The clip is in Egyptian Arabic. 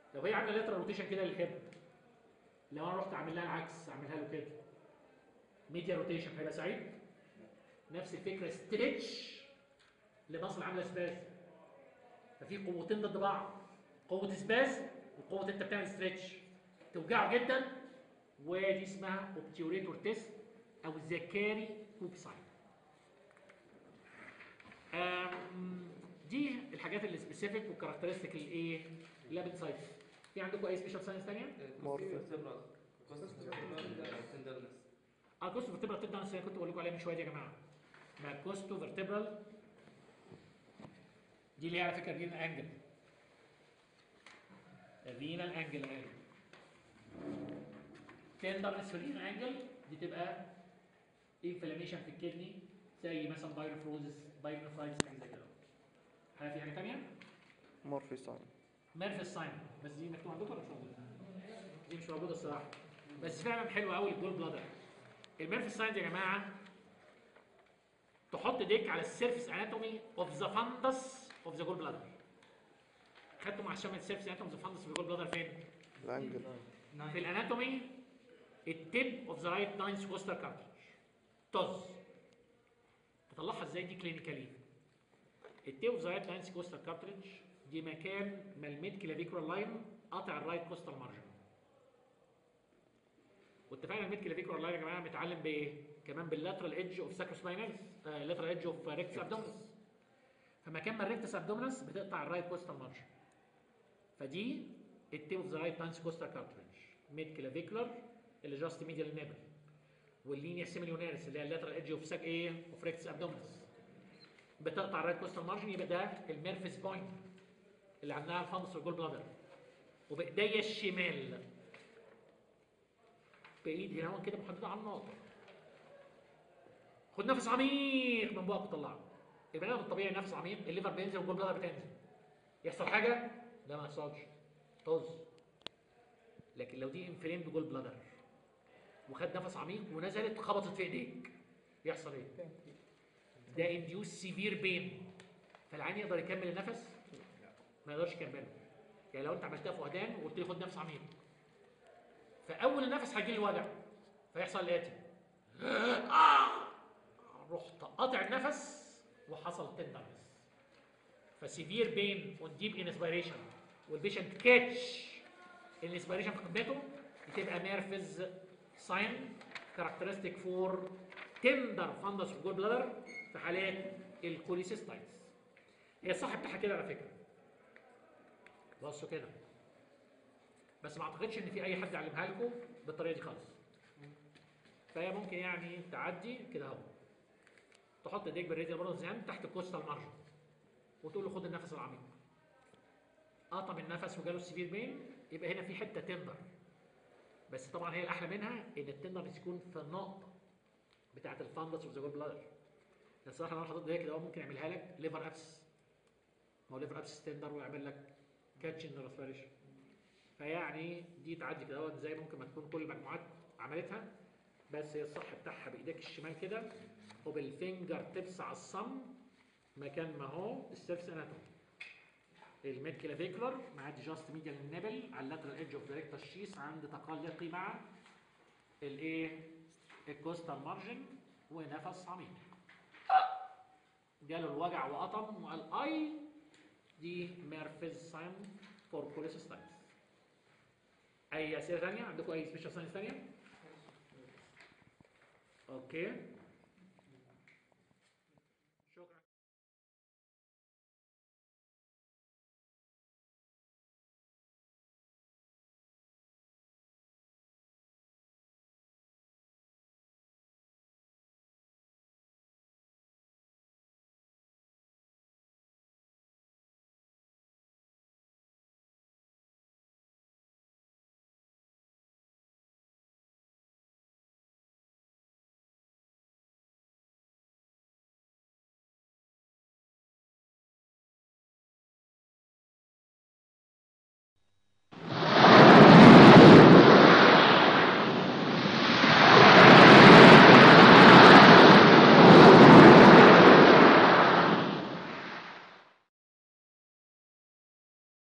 لو هي عامله لاترال روتيشن كده للهيب لو انا رحت اعمل لها العكس اعملها له كده ميديا روتيشن هيبقى سعيد نفس الفكره ستريتش لمصل عامله سباز ففي قوتين ضد بعض قوه سباز وقوه انت بتعمل ستريتش توجعه جدا ودي اسمها اوبتيوريتور تيست او الزكاري كوك ساين أم، دي الحاجات اللي سبيسيفيك والكاركترستيك الايه لابن سايز في عندكم اي سبيشال ساينس ثانيه اه كوستو فيرتبرال تبدا انا كنت بقول لكم عليها من شويه دي يا جماعه ما كوستو فيرتبرال دي اللي هي على فكره رينال انجل الرينال انجل اهي تندرنس في الرينال انجل دي تبقى انفلاميشن في الكدني زي مثلا بايروفروزس بايروفرايتس حاجه زي كده هل في حاجه ثانيه؟ مورفي ساين ميرفي ساين بس دي مكتوبه عندكم ولا مش موجوده؟ دي مش موجوده الصراحه بس فعلا حلوه قوي الجول بلادر الميرفي ساين يا جماعه تحط ايديك على السيرفيس اناتومي اوف ذا فندس اوف ذا جول بلادر خدتوا مع الشمال السيرفيس اناتومي اوف ذا فندس في الجول بلادر فين؟ الانجل في الاناتومي التيب اوف ذا رايت ناينث كوستر كارتريج طز تطلعها ازاي دي كلينيكالي التيب اوف ذا رايت ناينث كوستر كارتريج دي مكان ما الميد كلافيكولار لاين قاطع الرايت كوستر مارجن واتفقنا الميد كلافيكولار لاين يا جماعه متعلم بايه؟ كمان باللاترال ايدج اوف ساكروسباينالز لاترال ايدج اوف ريكتس ابدومنس فمكان ما الريكتس ابدومنس بتقطع الرايت كوستر مارجن فدي التيب اوف ذا رايت ناينث كوستر كارتريج ميد كلافيكولار اللي جاست ميديال نيبل واللينيا سيميليونيرس اللي هي اللاترال ايدج اوف ساك ايه اوف ريكتس ابدومنس بتقطع الرايت كوستال مارجن يبقى ده الميرفيس بوينت اللي عندها الفانس والجول بلادر وبايديا الشمال بايد هنا كده محدده على الناطق خد نفس عميق من بقك وطلعه البني ادم الطبيعي نفس عميق الليفر بينزل والجول بلادر بتنزل يحصل حاجه لا ما يحصلش طز لكن لو دي انفليم بجول بلادر وخد نفس عميق ونزلت خبطت في ايديك يحصل ايه؟ ده انديوس سيفير بين فالعين يقدر يكمل النفس؟ ما يقدرش يكمله يعني لو انت عملتها فقدان وقلت لي خد نفس عميق فاول النفس هيجي لي وجع فيحصل الاتي آه! رحت قاطع النفس وحصل تندرنس فسيفير بين اون ديب انسبيريشن والبيشنت كاتش الانسبيريشن في قمته بتبقى ميرفز ساين كاركترستيك فور تندر فندس في جول بلادر في حالات الكوليسيستايتس هي الصح بتاعها كده على فكره بصوا كده بس ما اعتقدش ان في اي حد علمها لكم بالطريقه دي خالص فهي ممكن يعني تعدي كده اهو تحط ايديك بالراديال برضه زي تحت الكوستال مارجن وتقول له خد النفس العميق قطم النفس وجاله السيفير بين يبقى هنا في حته تندر بس طبعا هي الاحلى منها ان التندر تكون في النقطه بتاعه الفندس اوف ذا جول بلادر الصراحه لو انا حطيت ايديك كده هو ممكن يعملها لك ليفر ابس ما هو ليفر ابس تندر ويعمل لك كاتش ان ريسبيريشن فيعني دي تعدي كده اهوت زي ممكن ما تكون كل المجموعات عملتها بس هي الصح بتاعها بايديك الشمال كده وبالفينجر تبس على الصم مكان ما هو السيرفس اناتومي الميد كلافيكولار معدي جاست ميديال النبل على اللاترال ايدج اوف دايركت الشيس عند تقلقي مع الايه الكوستال مارجن ونفس عميق جاله الوجع وقطم وقال اي دي ميرفيز ساين فور كوليسيستايتس اي اسئله ثانيه عندكم اي سبيشال ساينس ثانيه اوكي